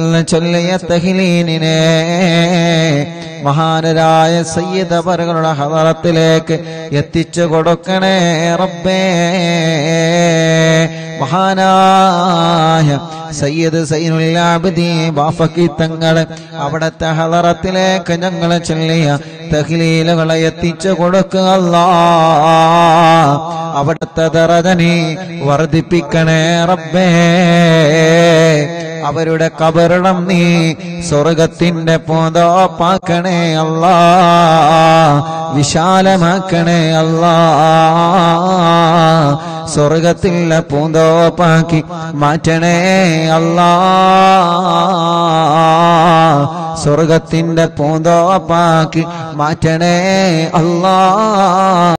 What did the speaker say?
ചൊല്ലിയ തഹ്ലീലിനെ മഹാനരായ സയ്യിദവറുകളുടെ ഹദറത്തിലേക്ക് എത്തിച്ചു കൊടുക്കണേ റബ്ബേ മഹാനായ സയ്യിദ് സൈനുൽ ആബിദി ബാഫക്കി തങ്ങള് അവിടത്തെ ഹദറത്തിലേക്ക് ഞങ്ങൾ ചൊല്ലിയ തഹ്ലീലുകളെ എത്തിച്ചു കൊടുക്കുക അല്ലാ അവിടുത്തെ ദറജനി വർദ്ധിപ്പിക്കണേ റബ്ബേ അവരുടെ കബറിടം നീ സ്വർഗത്തിന്റെ പൂന്തോപ്പാക്കണേ അല്ലാ വിശാലമാക്കണേ അല്ലാ സ്വർഗത്തിലെ പൂന്തോപ്പാക്കി മാറ്റണേ അല്ലാ സ്വർഗത്തിന്റെ പൂന്തോപ്പാക്കി മാറ്റണേ അല്ലാ